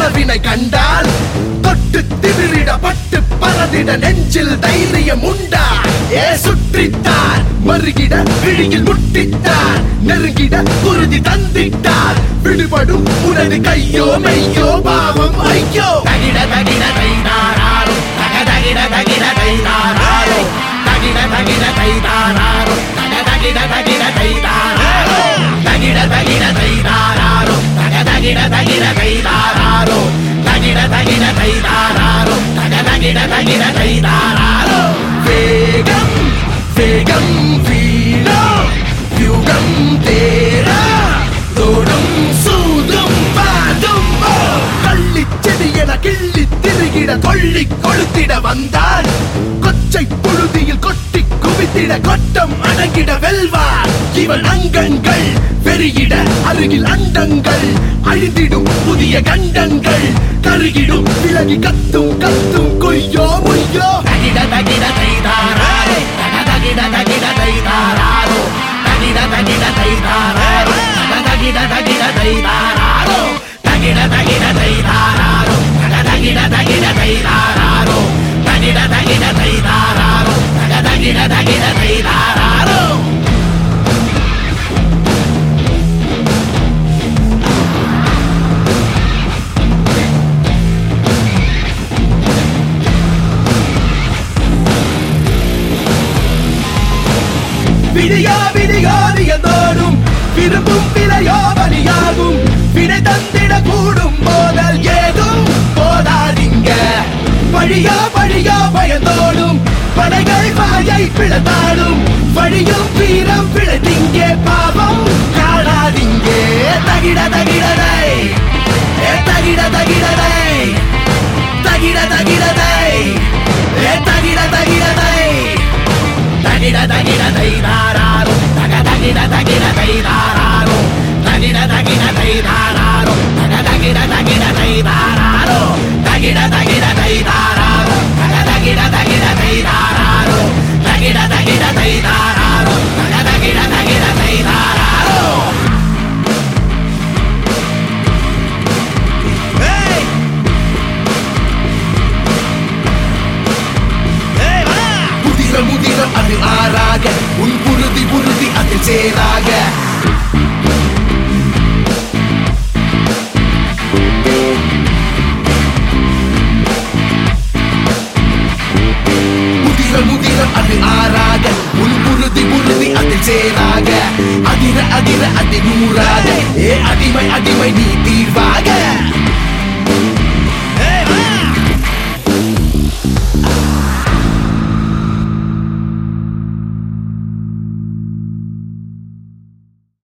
கனவினை கண்டால் தொட்டு திமிரிட பட்டு பறந்திட நெஞ்சில் தைரியம் உண்டா ஏ சுற்றித்தான் மறுகிட விழியில் முட்டித்தான் நெருங்கிட குருதி தந்திட்டார் விடுபடும் உனது கையோ மெய்யோ பாவம் ஐயோ தகிட தகிட தைதாராரோ தக தகிட தகிட தைதாராரோ தகிட தகிட தைதாராரோ தக தகிட தகிட தைதாராரோ தகிட தகிட தைதாராரோ தக தகிட தகிட தைதாராரோ தகிட தகிட தைதாராரோ தக தகிட தகிட தைதாராரோ வேகம் வேகம் வீணோ யுகம் தேரா தோடும் சூதும் பாதும் ஓ கள்ளிச் செடி என கிள்ளி திருகிட கொள்ளி கொளுத்திட வந்தான் கொச்சை புழுதியில் கொட்டி குவித்திட கொட்டம் அடங்கிட வெல்வான் இவன் அங்கங்கள் பெருகிட அருகில் அண்டங்கள் அழிந்திடும் புதிய கண்டங்கள் கருகிடும் விலகி கத்தும் கத்தும் கொய்யோ முய்யோ தகிட தகிட தைதாரோ தக தகிட தகிட தைதாரோ தகிட தகிட தைதாரோ தக தகிட தகிட தைதாரோ தகிட தகிட தைதாரோ தக தகிட தகிட தைதாரோ தகிட தகிட தைதாரோ தக தகிட தகிட தைதாரோ விடியா விடியாதியதோடும் விரும்பும் விலையோ பலியாகும் விடை தந்திட கூடும் போதல் ஏதும் போதாதீங்க பழியா பழியா பயந்தோடும் படைகள் வாயை பிளந்தாடும் வழியும் வீரம் பிழைத்திங்க பாவம் காணாதீங்க தகிட தகிடதை ஏ தகிட தகிடதை தகிட தகிடதை ஏ தகிட தகிடதை தகிட தகிட தைதாராரோ தக தகிட தகிட தைதாராரோ தகிட தகிட தைதாராரோ தக தகிட தகிட தைதாராரோ தகிட தகிட தைதாராரோ தக தகிட தகிட தைதாராரோ தகிட தகிட தைதாராரோ தக தகிட தகிட தைதாராரோ முதிர முதிர அது ஆறாக உன் புருதி புருதி அதில் சேராக முதிர முதிர அது ஆறாக உன் புருதி புருதி அதில் சேராக அதிர அதிர அதி நூறாக ஏ